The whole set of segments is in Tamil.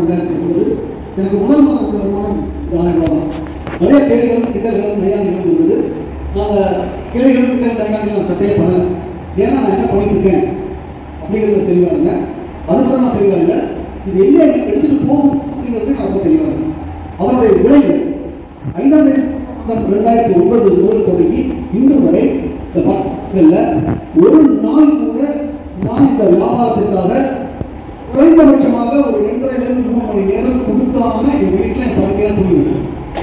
ரெண்டாயிரத்தி இருபது எனக்கு முதல் மாத வருமானம் இந்த ஆயிரம் ரூபாய் தான் நிறைய கேள்விகள் கிட்டர்கள் நையாண்டிகள் இருந்தது நாங்கள் கேள்விகள் கிட்ட நையாண்டிகள் நான் சட்டையே பண்ணல ஏன்னா நான் என்ன பண்ணிட்டு இருக்கேன் அப்படிங்கிறது தெளிவாக இருந்தேன் அதுக்கப்புறம் நான் தெளிவாக இல்லை இது எங்கே எனக்கு எடுத்துகிட்டு போகும் அப்படிங்கிறது நான் ரொம்ப தெளிவாக இருந்தேன் அவருடைய விளைவு ஐந்தாம் தேதி செப்டம்பர் ரெண்டாயிரத்தி ஒன்பது முதல் தொடங்கி இன்று வரை இந்த பக்கத்தில் ஒரு நாள் கூட நான் இந்த வியாபாரத்திற்காக குறைந்தபட்சமாக ஒரு ரெண்டரைலேருந்து மூணு மணி நேரம் கொடுக்காம என் வீட்டில் என் படுக்கையாக தூங்கிவிட்டேன்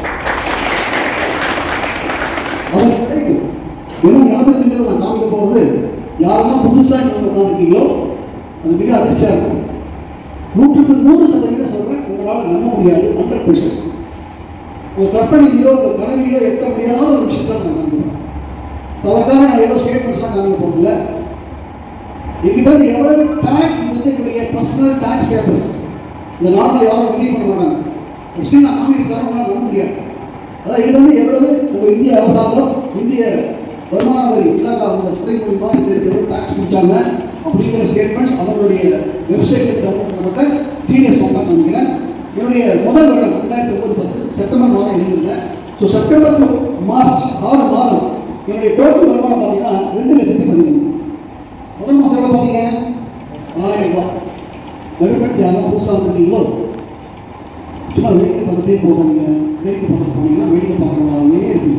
அது கிடைக்கும் என்ன நடந்துருக்குங்கிறத நான் காமிக்க போகிறது யாரெல்லாம் புதுசாக இங்கே உட்காந்துருக்கீங்களோ அது மிக அதிர்ச்சியாக இருக்கும் நூற்றுக்கு நூறு சதவீதம் சொல்கிறேன் உங்களால் நம்ப முடியாது ஹண்ட்ரட் பர்சன்ட் ஒரு கற்பனையிலோ ஒரு கனவிலோ எட்ட முடியாத ஒரு விஷயத்தை நான் நம்புகிறேன் அதற்காக நான் ஏதோ ஸ்டேட்மெண்ட்ஸ்லாம் காமிக்க போகிறதில்ல எங்கிட்ட இருந்து எவ்வளவு டேக்ஸ் வந்து என்னுடைய பர்சனல் டேக்ஸ் பேப்பர்ஸ் இந்த நார்மலாக யாரும் பிலீவ் பண்ண மாட்டாங்க ஃபஸ்ட்டு நான் காமிக்கிறதால உங்களால் நம்ப முடியாது அதான் எங்கிட்ட வந்து எவ்வளவு நம்ம இந்திய அரசாங்கம் இந்திய வருமான வரி இலாக்கா அந்த துறை மூலியமா எங்களுக்கு டேக்ஸ் பிடிச்சாங்க அப்படிங்கிற ஸ்டேட்மெண்ட்ஸ் அவங்களுடைய வெப்சைட்டில் டவுன்லோட் பண்ணப்பட்ட டிடிஎஸ் ஃபார்ம் தான் காமிக்கிறேன் என்னுடைய முதல் வருடம் ரெண்டாயிரத்தி ஒன்பது பத்து செப்டம்பர் மாதம் எழுதியிருந்தேன் ஸோ செப்டம்பர் to மார்ச் ஆறு மாதம் என்னுடைய டோட்டல் வருமானம் பார்த்தீங்கன்னா ரெண்டு லட்சத்தி பதிமூணு முதல் மாதம் எவ்வளோ பார்த்தீங்க ஆயிரம் ரூபாய் வெறுப்படிச்சு யாரும் புதுசாக வந்துருக்கீங்களோ சும்மா வேடிக்கை பார்த்துட்டே போகாதீங்க வேடிக்கை பார்த்துட்டு போனீங்கன்னா வேடிக்கை பார்க்குறவங்களாவே இருக்கீங்க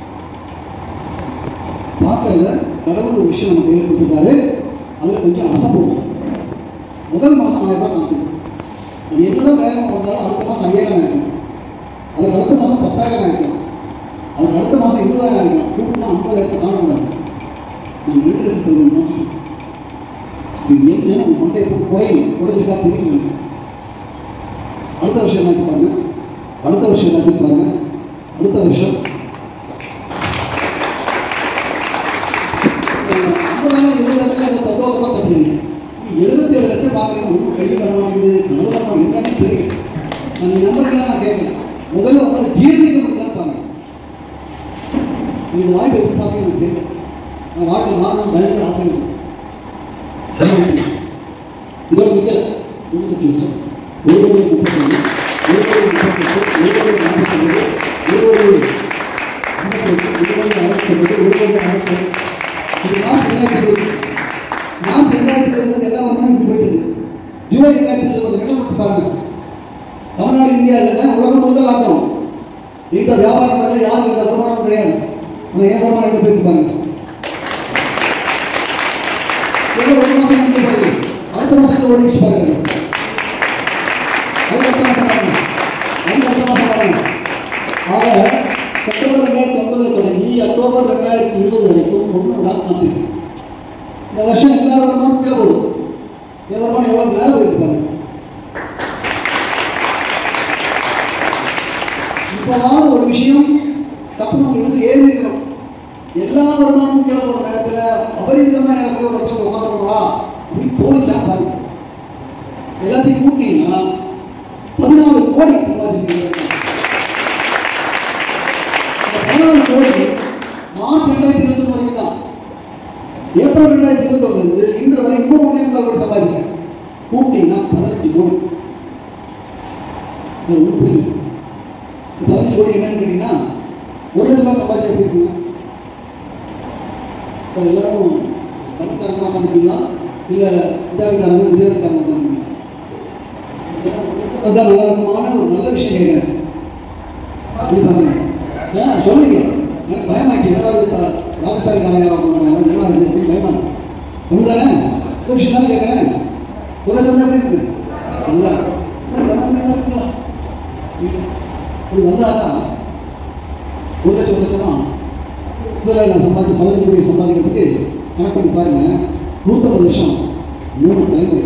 பார்க்கறத கடவுள் ஒரு விஷயம் நம்ம கையில் கொடுத்துருக்காரு அதில் கொஞ்சம் அசைப்போம் முதல் மாதம் ஆயிரம் ரூபாய் காமிச்சிருக்கோம் அது என்னதான் வேகமாக வந்தாலும் அடுத்த மாதம் ஐயாயிரம் ஆயிருக்கும் அதுக்கு அடுத்த மாதம் பத்தாயிரம் ஆயிருக்கலாம் அதுக்கு அடுத்த மாதம் இருபதாயிரம் ஆயிருக்கலாம் கூட்டினா ஐம்பதாயிரத்தை காண முடியாது நான் ரெண்டு லட்சத்தி பதினொன்று மாதம் இது ஏற்கனவே நம்ம மண்டை குறையும் குறைஞ்சிட்டா தெரியும் அடுத்த வருஷம் என்னாச்சு பாருங்க அடுத்த வருஷம் என்னாச்சு பாருங்க அடுத்த வருஷம் ஐம்பதாயிரம் இருபதாயிரம் தத்துவமாக தப்புறீங்க எழுபத்தி ஏழு லட்சம் பார்க்குறீங்க ஒன்றும் கையில் வர மாட்டேங்குது நல்ல வரணும் என்னன்னு தெரியும் நான் இந்த நம்பருக்கெல்லாம் நான் கேட்கல முதல்ல உங்களை ஜீர்ணிக்க முடியுதான்னு பாருங்க நீங்கள் வாய்ப்பு எப்படி பார்க்க எனக்கு தெரியல நான் வாழ்க்கை மாறணும் பயங்கர ஆசை இருக்கு. இதோட நிற்கல தொண்ணூத்தெட்டு லட்சம் ஒரு கோடி முப்பத்தொன்று ஒரு கோடி முப்பத்தெட்டு ஒரு கோடி நாற்பத்தொன்பது ஒரு கோடி ஐம்பத்தெட்டு ஒரு கோடி அறுபத்தொன்பது ஒரு கோடி அறுபத்தொன்று இது மார்ச் ரெண்டாயிரத்தி இருபது மார்ச் ரெண்டாயிரத்தி இருபது எல்லா வருமானம் இப்படி போயிட்டு இருக்கு ஜூலை ரெண்டாயிரத்தி இருபது வெள்ளம் மட்டும் பாருங்க தமிழ்நாடு இந்தியா இல்லைன்னா உலகம் முழுக்க லாக்டவுன் இந்த வியாபாரத்தில் யாரும் இந்த வருமானம் கிடையாது ஆனால் என் வருமானம் எங்கே போயிட்டு பாருங்க ஏதோ ஒரு மாசம் நினைக்க பாருங்க அடுத்த மாசத்துல ஒரு நிமிஷம் பாருங்க அது அடுத்த மாசம் பாருங்க அது அடுத்த மாசம் பாருங்க ஆக செப்டம்பர் ரெண்டாயிரத்தி ஒன்பதுல தொடங்கி அக்டோபர் ரெண்டாயிரத்தி இருபது வரைக்கும் ஒன்று நாள் மாற்றி இந்த வருஷம் எல்லா வருமானம் கீழே போகுது என் வருமானம் எவ்வளோ மேலே போயிருக்கு பாருங்க இப்போதான் ஒரு விஷயம் தப்பு நம்ம இருந்து ஏறி இருக்கணும் எல்லா வருமானமும் கீழே போகிற நேரத்தில் அபரிமிதமாக எனக்கு ஒரு ஒருத்தர் உட்காந்துருக்கா அப்படின்னு தோணிச்சா பாருங்க எல்லாத்தையும் கூட்டிங்கன்னா பதினாலு கோடி சம்பாதிச்சிருக்கீங்க அந்த பதினாலு கோடி மார்ச் ரெண்டாயிரத்தி இருபத்தி வரைக்கும் தான் ஏப்ரல் ரெண்டாயிரத்தி இருபத்தி ஒன்பது இன்று வரை இன்னும் ஒன்றே முக்கால் கோடி சம்பாதிக்கிறேன் கூட்டிங்கன்னா பதினஞ்சு கோடி இது ஒன்றும் புரியல இந்த பதினஞ்சு கோடி என்னன்னு கேட்டீங்கன்னா ஒரு லட்சம் ரூபாய் சம்பாதிச்சா எப்படி இருக்குங்க இப்போ எல்லாரும் தமிழ்காரங்க உட்காந்துருக்கீங்களா இல்லை இந்தியாவிக்காரங்க குஜராத்திக்காரங்க உட்காந்துருக்கீங்களா அதான் நல்லா இருக்குமான ஒரு நல்ல விஷயம் கேட்குறேன் அப்படி பாருங்க ஆ சொல்லுங்க எனக்கு பயமாயிடுச்சு ஏதாவது ராஜஸ்தானிக்காரங்க என்ன அது அப்படின்னு பயமா உண்மைதானே ஒரு விஷயம் தானே கேட்குறேன் ஒரு சொன்ன எப்படி இருக்கு நல்லா இருக்கலாம் இப்படி வந்தாதான் ஒரு லட்சம் ஒரு லட்சமா சிலர் நான் சம்பாதிச்சு பதினஞ்சு கோடி சம்பாதிக்கிறதுக்கு கணக்கு பண்ணி பாருங்க நூற்றம்பது வருஷம் மூணு தலைமுறை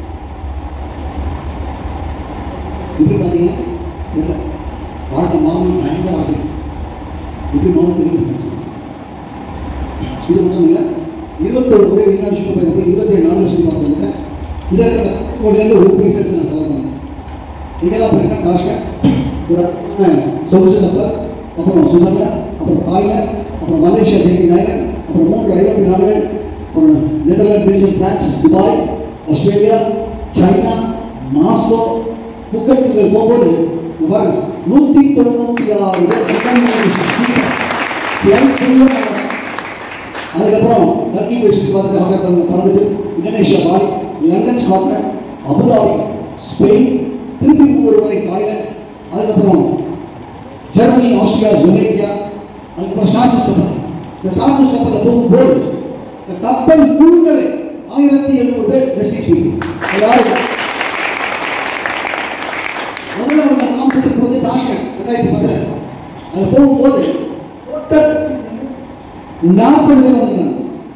இப்படி பார்த்தீங்கன்னா இல்லை வாழ்க்கை மாமன் பயங்கர ஆசை இப்படி மாதம் தெரியும் இது மட்டும் இல்லை இருபத்தொரு முறை வெளிநாடு சுற்றுலா பயணத்தை இருபத்தேழு நாலு வருஷம் பார்த்ததுல இதற்கு கோடியிலேருந்து ஒரு பைசா எடுத்து நான் செலவு பண்ணேன் இதெல்லாம் போயிருக்கேன் காஷ்மீர் ஒரு சொகுசு கப்பல் அப்புறம் சுவிட்சர்லாந்து அப்புறம் தாய்லாந்து அப்புறம் மலேசியா டெல்லி ஐலாண்ட் அப்புறம் மூன்று ஐரோப்பிய நாடுகள் அப்புறம் Netherlands Belgium France Dubai Australia China Moscow புக்கெட்டுகள் போகும்போது இங்க பாருங்க நூத்தி தொண்ணூத்தி ஆறு பேர் examination flight full ஆ போனாங்க. அதுக்கப்புறம் டர்க்கி போய் சுற்றி பார்த்துட்டு அவங்க பறந்துட்டு இந்தோனேஷியா பாய் லண்டன் ஸ்காட்லாண்ட் அபுதாபி ஸ்பெயின் திருப்பி ஒரு வரை தாய்லாந்து அதுக்கப்புறம் ஜெர்மனி ஆஸ்திரியா ஜொமேக்கியா அதுக்கப்புறம் ஸ்டார்டஸ் கப்பல் இந்த ஸ்டார்டஸ் கப்பலில் போகும்போது இந்த கப்பல் குழுக்களே ஆயிரத்தி எழுநூறு பேர் வெஸ்டிஸ் எல்லாரும் முதல்ல அவங்க காமிச்சிட்டு போது டாஷ்கண்ட் ரெண்டாயிரத்தி பத்தில் அது போகும்போது total நாற்பது பேர் வந்தாங்க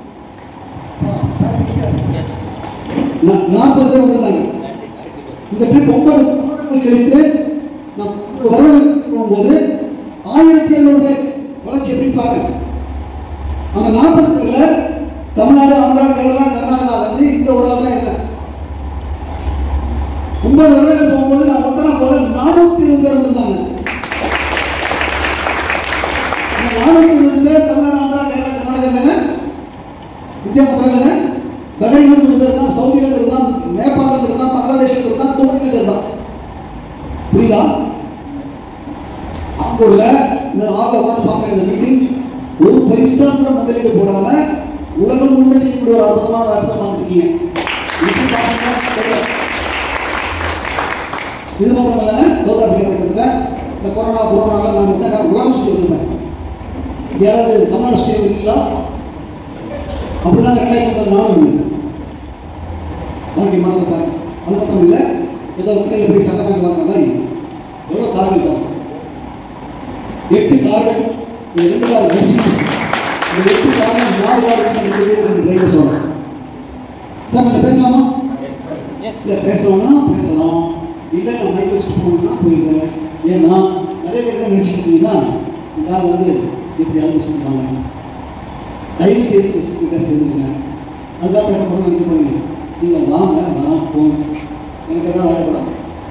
நா- நாற்பது பேர் வந்தாங்க இந்த ட்ரிப் ஒன்பது மாதங்கள் கழித்து நான் வருடம் போகும்போது ஆயிரத்தி எழுநூறு பேர் வளர்ச்சி எப்படி பாருங்க அந்த நாற்பது பேர்ல தமிழ்நாடு ஆந்திரா கேரளா கர்நாடகா வந்து இந்த ஒரு ஆள் தான் இருந்தேன் ஒன்பது வருடங்கள் போகும்போது நான் ஒட்டனா போல நானூத்தி இருபது பேர் இருந்தாங்க இந்த நானூத்தி இருபது பேர் தமிழ்நாடு ஆந்திரா கேரளா கர்நாடகா இந்தியா பக்கத்துல பஹ்ரைன்ல இருந்து பேர் தான் சவுதியில இருந்து தான் நேபாளத்துல இருந்து தான் பங்களாதேஷ்ல இருந்து தான் துருக்கியில இருந்து தான் புரியுதா அப்போல இந்த ஆள் உட்கார்ந்து பார்க்குற இந்த மீட்டிங் ஒரு பைசா கூட முதலீடு போடாம உலகம் முழுக்க செய்யக்கூடிய ஒரு அற்புதமான வாய்ப்பை பார்த்துருக்கீங்க இது பார்த்தீங்கன்னா தெரியல. இது மட்டும் இல்லாம சவுத் ஆப்பிரிக்கா பக்கத்துல இந்த கொரோனா கொரோனா எல்லாம் வந்து நான் உலகம் சுற்றி வந்திருந்தேன் யாராவது தமிழ்நாடு ஸ்டேட் இருக்கீங்களா அப்படிதான் ரெண்டாயிரத்தி ஒன்பது நாள் இருந்தது ஆரோக்கியமான பாருங்க அது மட்டும் இல்லை ஏதோ கடையில் போய் சட்டை பண்ணி வாங்குற மாதிரி எவ்வளோ கார்கள் பாருங்க எட்டு கார்கள் இந்த ரெண்டு கார் Mercedes. இந்த எட்டு கார்கள் நாலு கார்கள் டிரைவர் சொல்றேன் சார் நீங்கள் பேசலாமா இல்லை பேசலாம்னா பேசலாம் இல்லை நான் மைக் வச்சுட்டு போகணும்னா போயிருக்கேன் ஏன்னா நிறைய பேர் என்ன நினச்சிட்டு இருக்கீங்கன்னா இந்த கார் வந்து இப்படி அழைச்சி சொல்லுவாங்க தயவு செய்து கிட்ட சேர்ந்துருங்க அதுதான் பேச போகிறோம் நினைக்க போறீங்க நீங்கள் வாங்க நான் போங்க எனக்கு எதாவது ஆகப்படாது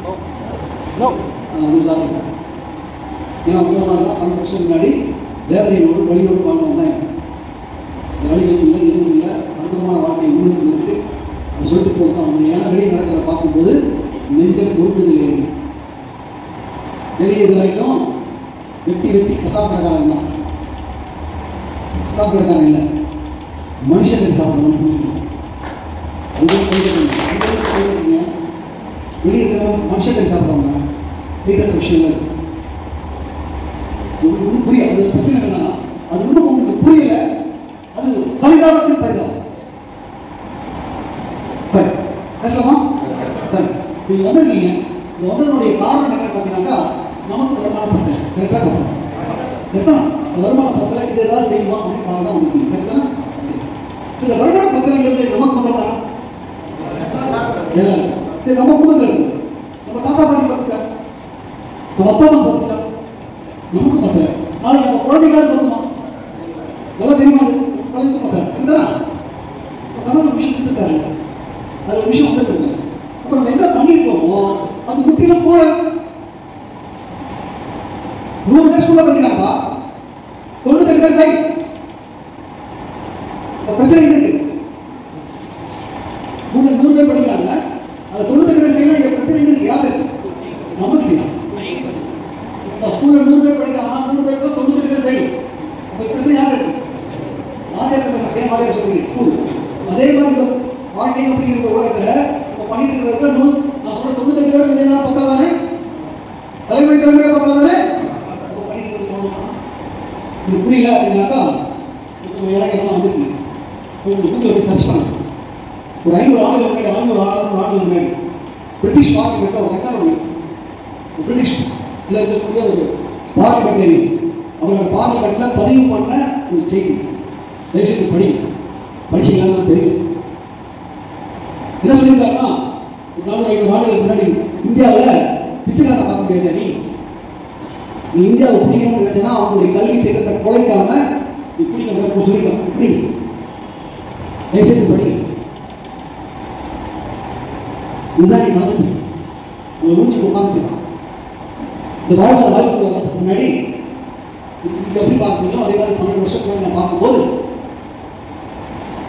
அதுதான் ஏன்னா உங்களை மாதிரி தான் பன்னெண்டு வருஷம் முன்னாடி வேதனையோடு வழியோடு வாழ்ந்து வந்தேன் இந்த வழிகள் இல்லை எதுவும் இல்லை அற்புதமான வாழ்க்கை இன்னும் இருக்கு அது சொல்லிட்டு போகிறோம் அவங்க ஏன்னா வெளியே நடக்கிறத பார்க்கும்போது நெஞ்சல் பொறுப்புதல் ஏறி வெளியே இது வரைக்கும் வெட்டி வெட்டி கசாப் கடைக்காரன் தான் கசாப் கடைக்காரன் இல்லை மனுஷனுக்கு சாப்பிடணும் புரிஞ்சுக்கணும் அதுதான் கைதட்டணும். அதுதான் கைதட்டணும். வெளியே இருக்கிறவங்க மனுஷனுக்கு சாப்பிட்றவங்க கைதட்ட விஷயம் இல்லை உங்களுக்கு ஒன்றும் புரியல அது பிரச்சனை என்னன்னா அது ஒன்றும் உங்களுக்கு புரியல அது பரிதாபத்தின் பரிதாபம் சரி பேசலாமா சரி நீங்க வந்திருக்கீங்க இந்த வந்ததனுடைய காரணம் என்னன்னு பார்த்தீங்கன்னாக்கா நமக்கு வருமான பத்திரம் கரெக்டாக பார்க்கணும் கரெக்டா அந்த வருமான பத்திரம் இது ஏதாவது செய்யுமா அப்படின்னு பார்க்க தான் வந்திருக்கீங்க கரெக்டா இந்த வருமான பத்திரங்கிறது நமக்கு வந்ததா இல்லை சரி நம்ம குடும்பத்தில் இருக்கு நம்ம தாத்தா பாட்டி பார்த்துச்சா நம்ம அப்பா அம்மா பார்த்துச்சா நமக்கு பத்தல நாளைக்கு நம்ம குழந்தைக்காவது பண்ணுமா எல்லாம் தெரியுமா அது? குழந்தைக்கு பத்தல இல்லையா கடவுள் விஷயம் கொடுத்துருக்காரு அது ஒரு விஷயம் வந்துருக்கு அப்ப நம்ம என்ன பண்ணிருக்கோமோ அது முற்றிலும் போல நூறு பேர் ஸ்கூல்ல படிக்கிறாப்பா தொண்ணூத்தெட்டு பேர் பை பிரச்சனை இருக்கு நூறு நூறு பேர் படிக்கிறாங்க அது தொண்ணூத்தெட்டு பேர் பையனா இங்க பிரச்சனை இருக்கு யாரு நமக்கு இப்போ ஸ்கூல்ல நூறு பேர் படிக்கிறாங்க நூறு பேருக்கு தொண்ணூத்தெட்டு பேர் பை அப்போ பிரச்சனை யாரு இருக்கு வாத்தியார் அதே மாதிரி சொல்றீங்க ஸ்கூல் அதே மாதிரி இந்த வாழ்க்கை அப்படிங்கிற உலகத்துல இப்போ பண்ணிட்டு இருக்கிறது நூறு நான் சொல்ற தொண்ணூத்தெட்டு பேர் இதே தான் பத்தாதானே தலைமை தலைமையாக பத்தாதானே இப்போ பண்ணிட்டு இருக்கிறது இது புரியல அப்படின்னாக்கா இப்போ இலக்கியம் வந்துருக்கு உங்களுக்கு கூகுள் போய் சர்ச் பண்ணுங்க ஒரு ஐநூறு ஆண்டுகள் முன்னாடி ஐநூறு ஆறு ஆண்டுகள் முன்னாடி பிரிட்டிஷ் பார்லிமெண்ட்டில் ஒரு ரெக்கார்டு ஒன்று பிரிட்டிஷ் இதில் இருக்கக்கூடிய ஒரு பார்லிமெண்டரி அவங்க பார்லிமெண்ட்டில் பதிவு பண்ண ஒரு செய்தி தேசத்துக்கு படி படிச்சீங்கன்னா தெரியும் என்ன சொல்லியிருக்காருன்னா ஒரு நானூறு ஐநூறு ஆண்டுகளுக்கு முன்னாடி இந்தியாவில் பிச்சைக்காரனை பார்க்க முடியாது நீ நீ இந்தியாவை பிடிக்கணும்னு நினைச்சனா அவங்களுடைய கல்வி திட்டத்தை குலைக்காம நீ பிடிக்கணும் சொல்லிக்கலாம் இப்படி தயவுசெய்து படி இதுதான் நீ நடந்து உங்க ஊருக்கு உட்காந்துக்கலாம் இந்த வாழ்க்கை வாய்ப்புகளை வரதுக்கு முன்னாடி இது எப்படி பார்க்கணும் அதே மாதிரி பன்னெண்டு வருஷத்துக்கு நான் பார்க்கும்போது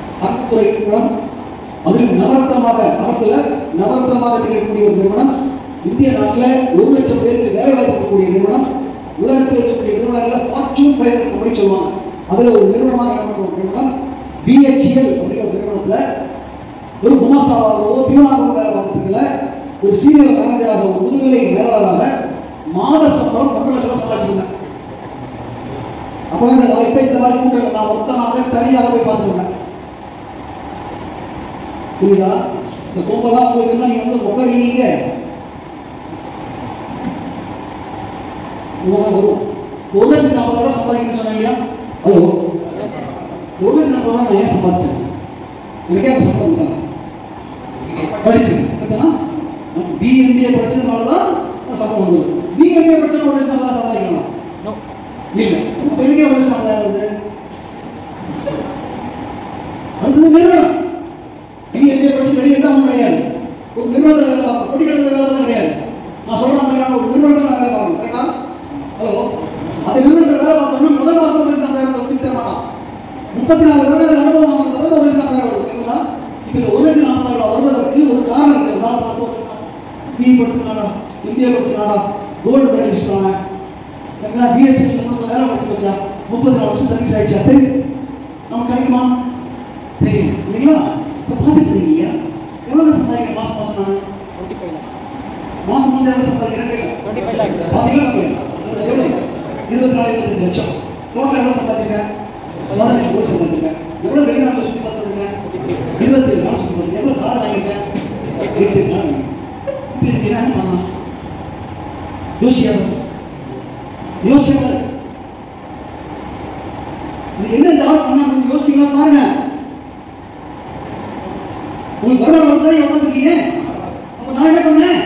அரசுத்துறை நிறுவனம் அதில் நவரத்தனமாக அரசுல நவரத்தனமாக இருக்கக்கூடிய ஒரு நிறுவனம் இந்திய நாட்டில் ஒரு லட்சம் பேருக்கு வேலை வாய்ப்பு கொடுக்கக்கூடிய நிறுவனம் உலகத்தில் இருக்கக்கூடிய நிறுவனங்களில் ஃபார்ச்சூன் ஃபைவ் கம்பெனி சொல்லுவாங்க அதில் ஒரு நிறுவனமாக நடக்கிற நிறுவனம் பிஹெச்எல் அப்படிங்கிற ஒரு நிறுவனத்தில் ஒரு குமாஸ்தாவாகவோ பியூனாகவோ வேலை பார்த்துருக்கல ஒரு சீனியர் மேனேஜராக ஒரு முதுநிலை மேலாளராக மாத சம்பளம் ஒன்றரை லட்சம் ரூபாய் சம்பாதிச்சிருந்தேன் அப்போ இந்த வாய்ப்பை இந்த மாதிரி கூட்டத்தில் நான் மொத்தமாக தனியாக போய் பார்த்துருந்தேன் புரியுதா இந்த கோம்பெல்லாம் உங்களுக்கு நீங்க வந்து உட்காருவீங்க இதுதான் வரும் ஒரு லட்சத்தி நாற்பது ரூபா சம்பாதிக்கணும்னு சொன்னாங்க ஹலோ ஒரு லட்சத்தி நாற்பது ரூபா நான் ஏன் சம்பாதிச்சேன் எனக்கே அந்த சம்பளம் தான் படிச்சிருக்கேன் பிஎம்பிஏ படிச்சதுனால தான் சம்பளம் வந்தது பிஎம்பிஏ படிச்சா ஒரு லட்சம் தான் சம்பாதிக்கலாம் இல்ல இப்போ எனக்கே ஒரு லட்சம் வந்தாது அடுத்தது நிறுவனம் பிஎம்பிஏ படிச்சு வெளியே தான் ஒன்றும் கிடையாது ஒரு நிறுவனத்தில் வேலை பார்க்கணும் பொடிகளுக்கு வேலை தான் கிடையாது நான் சொல்ற மாதிரியான ஒரு நிறுவனத்தில் நான் வேலை பார்க்கணும் கரெக்டா ஹலோ அந்த நிறுவனத்தில் வேலை பார்த்தோம்னா முதல் மாதம் ஒரு லட்சம் ஐம்பதாயிரம் ஒதுக்கி தர மாட்டான் முப்பத்தி நாலு வருடம் அனுபவம் அவனுக்கு தவிர ஒரு லட்சம் ஐம்பதாயிரம் வரும் சரிங்களா இப்போ இந்த ஒரு லட்சம் ஐம்பதாயிரம் ரூபாய் வருவதற்கு ஒரு காரணம் இருக்கு அதான் பார்த்தோம் பிஇ படிச்சுனாடா எம்பிஏ படிச்சுனாடா கோல்டு மெடல் வச்சுட்டாங்க சரிங்களா பிஹெச்டி வேலை படிச்சு வச்சா முப்பத்தி நாலு வருஷம் சர்வீஸ் ஆயிடுச்சா தெரியும் நமக்கு கிடைக்குமா தெரியும் இல்லைங்களா இப்போ பார்த்துட்டு இருக்கீங்க எவ்வளோ சம்பாதிக்கிறேன் மாசம் மாசம் நான் மாசம் மாசம் எவ்வளோ சம்பாதிக்கிறேன் கேட்க பாத்தீங்களா இல்லையா? எவ்வளவு? இருபத்தி நாலு இருபத்தஞ்சு லட்சம் டோட்டல் எவ்வளோ சம்பாதிச்சிருக்கேன் பதினஞ்சு கோடி சம்பாதிச்சிருக்கேன் எவ்வளோ வெளிநாட்டில் சுற்றி பார்த்துருக்கேன் இருபத்தி ஏழு நாள் சுற்றி பார்த்துருக்கேன் எவ்வளோ கார் வாங்கியிருக்கேன் எட்டு நாள் இப்போ இதுக்கு என்ன பண்ணலாம் யோசியா யோசியா இது என்ன ஜாப் பண்ணா கொஞ்சம் யோசிக்கலாம் பாருங்க உங்களுக்கு வருமானம் வந்தா உட்காந்துருக்கீங்க அப்ப நான் என்ன பண்ணேன்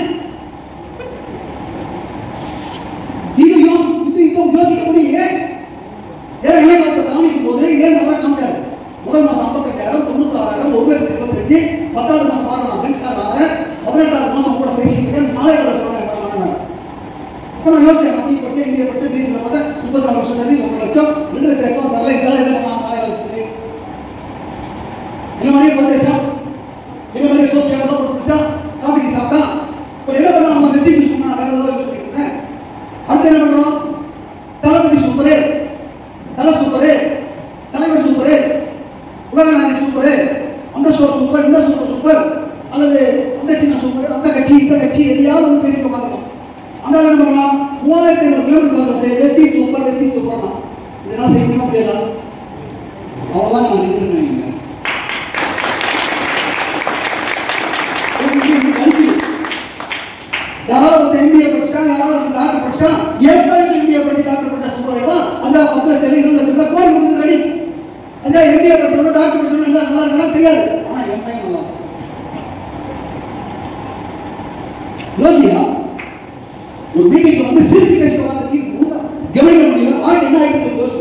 நீங்க யோசி இது இப்போ யோசிக்க முடியல ஏன் இளைஞர்களை காமிக்கும் போது ஏன் நல்லா காமிச்சாரு முதல் மாசம் ஐம்பத்தஞ்சாயிரம் தொண்ணூத்தாறாயிரம் ஒரு லட்சத்தி இருபத்தஞ்சு பத்தாவது மாசம் பாருங்க நான் பென்ஸ்காரனாக பதினெட்டாவது மாசம் கூட பேசிட்டு இருக்கேன் நாளை வேலை சொல்றேன் அப்போ நான் யோசிச்சேன் அப்படி பட்டு இங்கே பட்டு பீஸில் பட்டு முப்பத்தாறு வருஷம் தண்ணி ஒரு லட்சம் ரெண்டு லட்சம் எப்போ தரல இதெல்லாம் என்ன பண்ணலாம் நாளை வேலை சொல்லி என்ன மாதிரி வந்துச்சா என்ன மாதிரி சோப் சேவலாம் போட்டு குடிச்சா காஃபி டீ சாப்பிட்டா இப்போ என்ன பண்ணலாம் நம்ம வெஜ்ஜி யூஸ் பண்ணா வேற ஏதாவது யூஸ் பண்ணிட்டு இருந்தேன் அடுத்து என்ன பண்றோம் Thalapathy super Thala super Thalaivar super Ulaga Nayagan super அந்த ஷோ சூப்பர் இந்த சூப்பர் சூப்பர் அல்லது அந்த சின்ன சூப்பர் அந்த கட்சி இந்த கட்சி எதையாவது வந்து பேசி உட்காந்துருக்கோம் அந்த என்ன பண்ணலாம் மூவாயிரத்தி ஐநூறு கிலோமீட்டர் வந்து வெத்தி சூப்பர் வெத்தி சூப்பர் தான் இதெல்லாம் செய்ய முடியுமா முடியாதா அவ்வளோதான் நான் இருக்கிறேன் யாராவது ஒரு எம்பிஏ படிச்சிட்டாங்க யாராவது ஒரு டாக்டர் படிச்சா ஏற்கனவே எம்பிஏ படிச்சு டாக்டர் படிச்சா சொல்றாங்க அந்த பத்து லட்சம் இருபது லட்சம் கோடி கொடுத்து ரெடி அந்த எம்பிஏ படிச்சவங்க டாக்டர் படிச்சவங்க எல்லாம் நல்லா இருக்கா தெரியாது ஆனா எம்ஐ நல்லா யோசியா ஒரு மீட்டிங்ல வந்து சிரிச்சு பேசி உட்காந்து கவனிக்க முடியல வாழ்க்கை என்ன ஆயிட்டு யோசி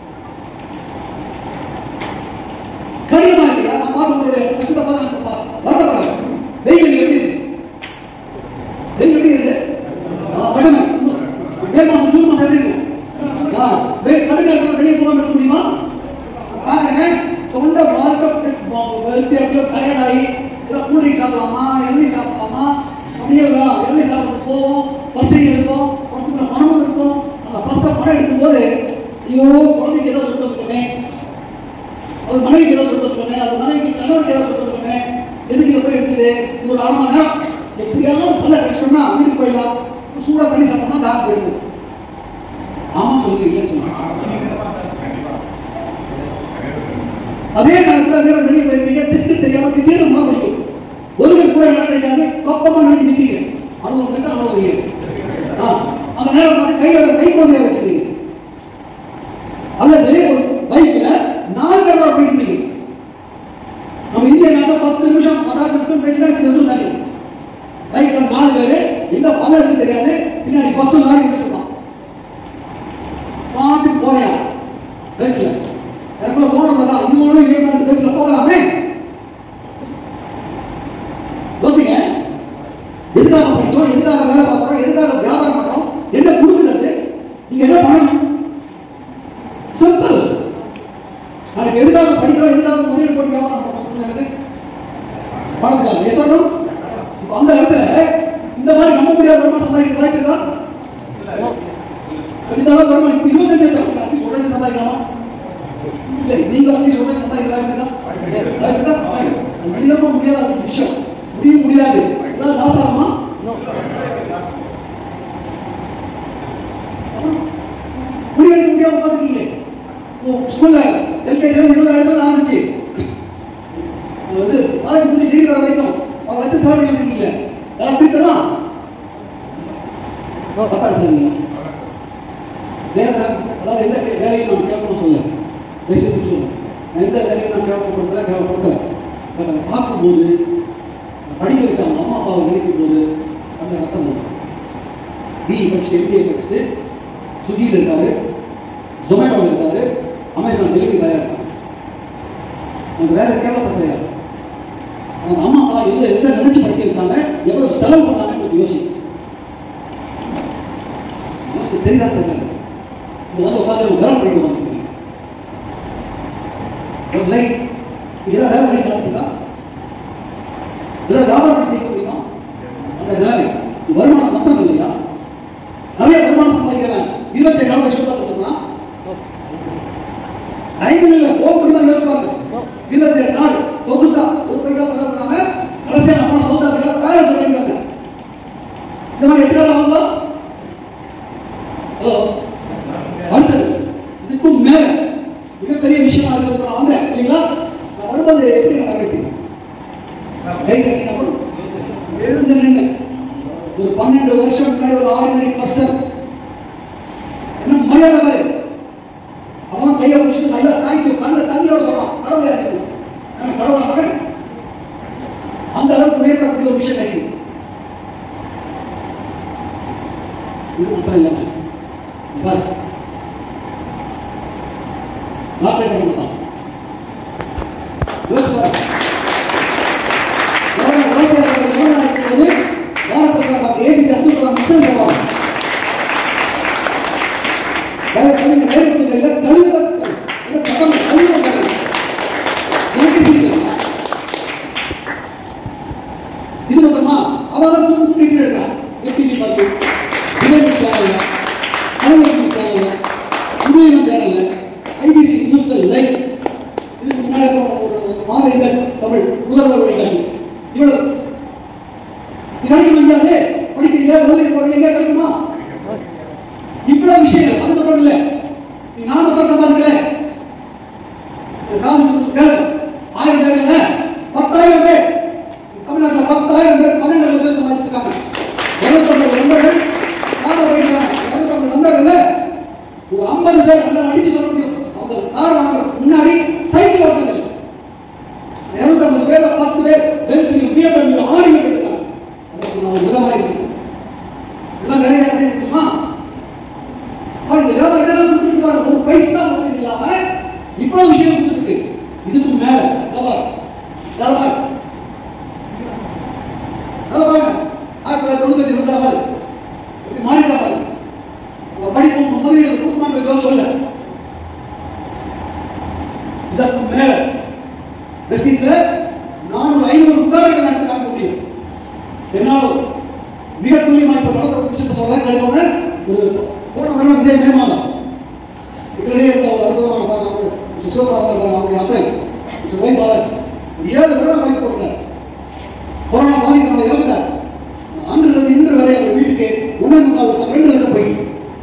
கடினமா இல்லையா நான் பார்த்து உங்களுடைய கஷ்டத்தை பார்த்து வருத்தப்படுறேன் வெயில் எப்படி இருக்கு வெயில் எப்படி இருக்கு ஆ, கடுமை மே மாசம் ஜூன் மாசம் எப்படி இருக்கு ஆ, வெயில் கடுமை இருக்கிற வெளியே போகாம இருக்க முடியுமா பாருங்க தொண்டை வாழ்க்கை வெறுத்தி அப்படியே டயர்ட் ஆகி ஏதோ கூல்ட்ரிங்க் சாப்பிடலாமா எண்ணெய் சாப்பிடலாமா அப்படியே எண்ணெய் சாப்பிட்டு போவோம் பசங்க இருப்போம் பசங்க பணமும் இருக்கும் அந்த பசங்க பணம் எடுக்கும்போது ஐயோ குழந்தைக்கு ஏதோ சுட்டு வந்துருமே அது மனைவிக்கு ஏதோ சுட்டு வந்துருமே அது மனைவிக்கு கணவருக்கு ஏதோ சுட்டு வந்துருமே எதுக்கு இதை போய் எடுக்குது இது ஒரு அரை மணி நேரம் எப்படியாவது பல்ல கஷ்டம்னா வீட்டுக்கு போயிடலாம் சூடா தண்ணி சாப்பிட்டா தாக்கு போயிடுது ஆமா சொல்லுங்க அதே நேரத்தில் வேற வெளியே போயிருப்பீங்க திட்டு தெரியாம திடீர்னு மாதிரி ஒதுங்க கூட இடம் கிடைக்காது பக்கமா நினைச்சு நிற்பீங்க அது ஒரு மெத்த அனுபவம் அந்த நேரம் பார்த்து கையில ஒரு கை குழந்தைய வச்சிருக்கீங்க அல்லது ஒரு பைக்ல நாலு பேரோட போயிருப்பீங்க நம்ம இந்திய நாட்டில் பத்து நிமிஷம் பத்தாயிரம் நிமிஷம் பேசினா இது வந்து தண்ணி பைக்ல நாலு பேரு எங்க பல இருக்கு தெரியாது பின்னாடி பஸ் லாரி இருப்பான் பார்த்து போறியா பேசல எனக்குள்ள தோணுறதா இன்னொன்று இதே மாதிரி பேசல போகலாமே யோசிங்க எதுக்காக படிச்சோம் எதுக்காக வேலை பார்க்குறோம் எதுக்காக வியாபாரம் பண்றோம் என்ன கொடுக்குறது நீங்க என்ன பண்ணணும் சிம்பிள் அதுக்கு எதுக்காக படிக்கிறோம் எதுக்காக முதலீடு போட்டு வியாபாரம் பண்றோம் சொல்லுங்க எனக்கு பணத்துக்காக எஸ் இப்போ அந்த இடத்துல இந்த மாதிரி நம்பக்கூடிய வருமானம் சம்பாதிக்க வாய்ப்பு இருக்கா இந்த அளவு வருமானம் இப்ப இருபத்தஞ்சு லட்சம் அட்லீஸ்ட் உடனே சம்பாதிக்கலாம் இல்லை நீங்க அட்லீஸ்ட் உடனே சம்பாதிக்க வாய்ப்பு இருக்கா வாய்ப்பு இருக்கா? வாய்ப்பு. அது மனிதமா முடியாத ஒரு விஷயம் முடிய முடியாது ஏதாவது லாஸ் ஆகுமா முடிவெடுக்க முடியாம உட்காந்துருக்கீங்க ஸ்கூல்ல எல்கேஜி இருபதாயிரம் ஆரம்பிச்சு அது வந்து காலேஜ் முடிஞ்சு டிகிரி வர வரைக்கும் அவங்க வச்சு செலவு பண்ணி வச்சிருக்கீங்க யாரும் பிடித்தமா தப்பா எடுத்தாங்க வேற அதாவது எந்த வேலையும் நம்ம கேட்கணும் சொல்ல தயவுசெய்து சொல்லுங்க நான் எந்த வேலையும் நான் கேட்கப்படுறதா கேட்கப்படுறத பட் அதை பார்க்கும்போது படிக்க வச்ச அவங்க அம்மா அப்பாவை நினைக்கும் போது அந்த ரத்தம் வரும் பிஇ படிச்சுட்டு எம்பிஏ படிச்சுட்டு சுகியில் இருக்காரு ஜொமேட்டோவில் இருக்காரு அமேசான் டெலிவரி பாயாக இருக்காரு அந்த வேலை கேட்கப்பட்டது யார் அந்த அம்மா அப்பா எந்த எந்த நினைச்சு படிக்க வச்சாங்க எவ்வளவு செலவு பண்ணாங்கன்னு கொஞ்சம் யோசி யோசிச்சு தெரியாத தெரியல இது வந்து உட்காந்து வேலை பண்ணிட்டு வந்துருக்கீங்க ஒரு லைஃப் இதெல்லாம் வேலை பண்ணி நடத்துதா இதெல்லாம் வியாபாரம் செய்ய முடியுமா அந்த வேலை இது வருமானம் மட்டும் இல்லையா நிறைய வருமானம் சம்பாதிக்கிறேன் இருபத்தி ஏழு வருஷம் பார்த்துருக்கலாம் ஐந்து இல்ல போக முடியுமா யோசிச்சு பாருங்க இருபத்தி ஏழு நாள் சொகுசா ஒரு பைசா செலவு பண்ணாம கடைசியா நம்ம சவுத் ஆப்பிரிக்கா வேலை சொல்லியிருக்காங்க இந்த மாதிரி எட்டு நாள் ஆகுமா ஹலோ அடுத்தது இதுக்கும் மேல மிகப்பெரிய விஷயமா இருக்கிறது வாங்க இல்லைங்களா நான் வரும்போது எப்படி நான் வரவேற்கிறேன் கை கட்டி அப்புறம் எழுந்து நின்று ஒரு பன்னெண்டு வருஷம் முன்னாடி ஒரு ஆர்டினரி பர்சன் என்ன மரியாதை பாரு அவன் கையை பிடிச்சிட்டு ஐயா தேங்க்யூ கண்ண தண்ணியோட சொல்றான் கடவுளை எனக்கு நான் கடவுளை நம்புறேன். அந்த அளவுக்கு உயர்த்தக்கூடிய ஒரு விஷயம் கிடைக்குது இது மட்டும் இல்லாம பாரு நாட்டை தான் யோசிச்சு பாரு. எவ்வளவு விவசாயிகள் எவ்வளவு இருக்கிறது? பாரதத்தில் doctor APJ Abdul Kalam mission போவாங்க தயவு செய்து நேர்மையில கழுத இல்ல பக்கம் கழுத கழுத. எனக்கு புரியல. இது மட்டுமா அவதான் தூக்கு தூக்கிட்டு இருக்கான் எப்படி பார்த்து விளையாட்டு சேனல்ல அலுவலகம் சேனல்ல உதயம் சேனல்ல ஐபிசி நியூஸ்ல லைவ் இதுக்கு முன்னாடி ஒரு ஒரு மாத இதழ் தமிழ் முதல்வர் வழிகாட்டி இவ்வளவு இது கிடைக்க முடியாது படிக்கிறீங்க முதலில் போடுறீங்க கிடைக்குமா இவ்வளவு விஷயங்கள் அது மட்டும் இல்ல நீ நாம பேச பாருங்களே காசு பேர் ஆயிரம் பேர் இல்ல பத்தாயிரம் பேர் தமிழ்நாட்டில் பத்தாயிரம் பேர் பன்னெண்டு லட்சம் சம்பாதிச்சிருக்காங்க இருபத்தொன்பது நண்பர்கள் காதை வைக்கிறாங்க இருபத்தொன்பது நண்பர்கள் ஒரு ஐம்பது பேர் நல்லா அடிச்சு சொல்ல முடியும் அவங்க கார் வாங்குறதுக்கு முன்னாடி சைக்கிள் ஓட்டுங்கள் இருபத்தொன்பது பேர் பத்து பேர் பென்சில் பிஎம்டபிள்யூ ஆடி இருக்காங்க அதற்கு நான் உதவாக இருக்கேன் இதெல்லாம் நிறைய கிடைக்க முடியுமா பாருங்க வியாபாரம் என்னெல்லாம் கொடுத்துட்டு பாருங்க ஒரு பைசா மட்டும் இல்லாம இவ்வளவு விஷயம் கொடுத்துருக்கு இதுக்கு மேல வியாபாரம் வியாபாரம் வியாபாரம் ஆயிரத்தி தொள்ளாயிரத்தி தொண்ணூத்தி ரெண்டாவது எப்படி மாறிட்டா பாருங்க உங்க படிப்பு முதலீடு கூட்டமாக சொல்ல இதற்கு மேல வெஸ்டிங்ல நானூறு ஐநூறு உதாரணங்கள் நான் காட்ட முடியும் என்னால் மிக துல்லியமாக இப்போ நடந்த ஒரு விஷயத்தை சொல்றேன் கிடையாது ஒரு போன வருடம் இதே மே மாதம் இதிலேயே இருந்த ஒரு அற்புதமான சார் நம்முடைய சிவபாபா நம்முடைய அப்பை வை பாலாஜி ஒரு ஏழு வருடம் வாங்கி கொடுத்தார் கொரோனா பாதிப்பு நம்ம இறந்தார் அன்றிலிருந்து இன்று வரை அவர் வீட்டுக்கு ஒன்றே முக்கால் லட்சம் ரெண்டு லட்சம் போயிட்டு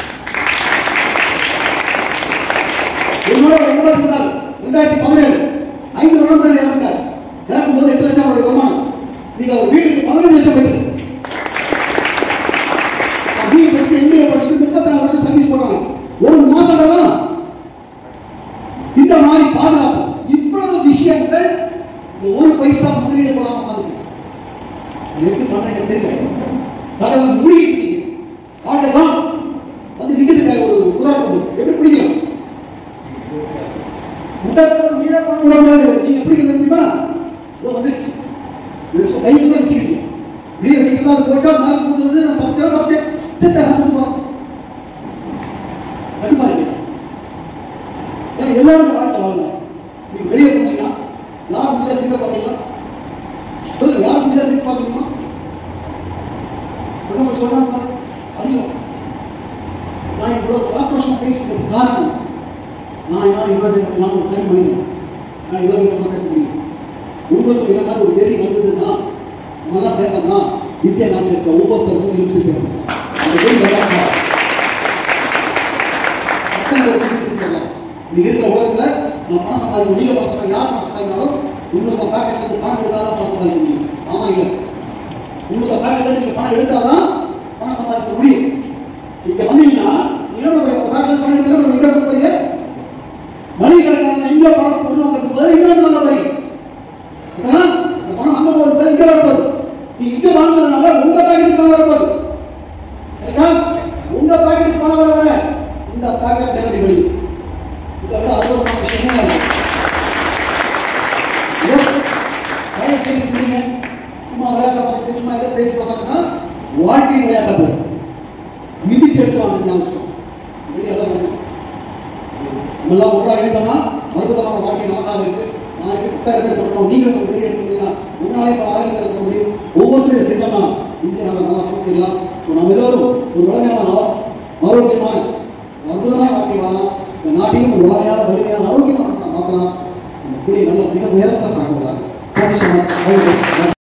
என்னோட எண்பத்தி நாலு ரெண்டாயிரத்தி பதினேழு ஐந்து வருடம் முன்னாடி இறந்தார் இறக்கும் போது எட்டு லட்சம் அவருடைய வருமானம் நீங்க அவர் வீட்டுக்கு பதினஞ்சு லட்சம் போயிட்டு பிஏ படிச்சு எம்பிஏ படிச்சு முப்பத்தி நாலு வருஷம் சர்வீஸ் போடுறாங்க ஒரு மாசம் இந்த மாதிரி பாதுகாப்பு இவ்வளவு விஷயங்கள் இந்த ஒரு பைசா முதலீடு போடாம மாதிரி எப்படி பண்றீங்க தெரியல கடவுள் மூழ்கிட்டு ஆட்டதான் வந்து நிக்கிறதுக்காக ஒரு உதாரணம் எப்படி பிடிக்கலாம் உடற்படம் மீற பண்ண முடியாது நீங்க எப்படி தெரியுமா இதோ வந்துச்சு இது சொ- கையில தான் வச்சுக்கிட்டீங்க இப்படியே வச்சுக்கிட்டு அது போச்சா நாள் கொடுத்தது நான் தப்பிச்சா தப்பிச்சேன் செத்த ஹாஸ்பிட்டல் கண்டிப்பா இருக்கு ஏன்னா எல்லாரும் இந்த வாழ்க்கை வாழலாம் நீங்க வெளியே போனீங்கன்னா யார் முடியாது சிங்க பார்க்கலாம் சொல்லுங்க யார் முடியாது சிங்க பார்க்கணுமா சொல்லுங்க சொல்றாங்க சந்தோஷமா பேசிக்கிறதுக்கு காரணம் நான் என்னால் இருபது நான் ஒரு டைம் மனிதன் நான் இருபது விதமாக பேச முடியும் உங்களுக்கு இந்த மாதிரி ஒரு வெறி வந்ததுன்னா நல்லா சேர்த்தோம்னா இந்திய நாட்டில் இருக்க ஒவ்வொருத்தருக்கும் இழுத்து சேர்க்கணும் அந்த வெறி வராம நீ இருக்கிற உலகத்துல நான் பணம் சம்பாதிக்க நீங்க பணம் சம்பாதிக்க யார் பணம் சம்பாதித்தாலும் உங்களுக்கு பாக்கெட்ல இருந்து பணம் எடுத்தாதான் பணம் சம்பாதிக்க முடியும் ஆமா இல்ல உங்களுக்கு பாக்கெட்ல இருந்து நீங்க பணம் எடுத்தாதான் பணம் சம்பாதிக்க முடியும் இங்க வந்தீங்கன்னா நீங்க என்ன பண்ணுவீங்க? உங்க பாக்கெட்ல பணம் எடுத்தா நம்ம எங்க போய் போறீங்க மளிகை கடைக்காரன் இங்க பணம் கொண்டு வந்ததுக்கு பதில் இங்க வந்து வாங்க போறீங்க இதெல்லாம் இந்த பணம் அங்க போகுது பதில் இங்க வர போகுது நீ இங்க வாங்குறதுனால உங்க பாக்கெட்டுக்கு பணம் வர போகுது சரிங்களா? உங்க பாக்கெட்டுக்கு பணம் வர வர இந்த பாக்கெட் நேரடி வழி இதை விட அற்புதமான விஷயமே இல்லை. இதோ, வேலை செய்ய செய்யுங்க. சும்மா விளையாட்ட பார்த்துட்டு சும்மா ஏதோ பேசி பார்த்தோம்னா வாழ்க்கை விளையாட்ட போகும் மிதிச்சு எடுத்துவாங்க நான் வச்சுக்கோம் வெளியே எல்லாம் வேணும். நம்மெல்லாம் ஒன்றா இணைந்தோம்னா அற்புதமான வாழ்க்கை நமக்காக இருக்கு நாளைக்கு பத்தாயிரம் பேர் சொல்றோம் நீங்க ஒரு பெரிய எடுத்தீங்கன்னா உங்களாலே இப்போ ஆயிரம் இருக்க முடியும் ஒவ்வொருத்தரையும் செஞ்சோம்னா இந்தியா நம்ம நல்லா தூக்கிடலாம் நம்ம எல்லோரும் ஒரு வளமையான ஆரோக்கியமான அற்புதமான வாழ்க்கை வாழலாம் இந்த நாட்டையும் ஒரு வளமையான வலிமையான ஆரோக்கியமான மாற்றலாம் நம்ம கூடிய நல்ல மிக உயரத்தை பார்க்கலாம்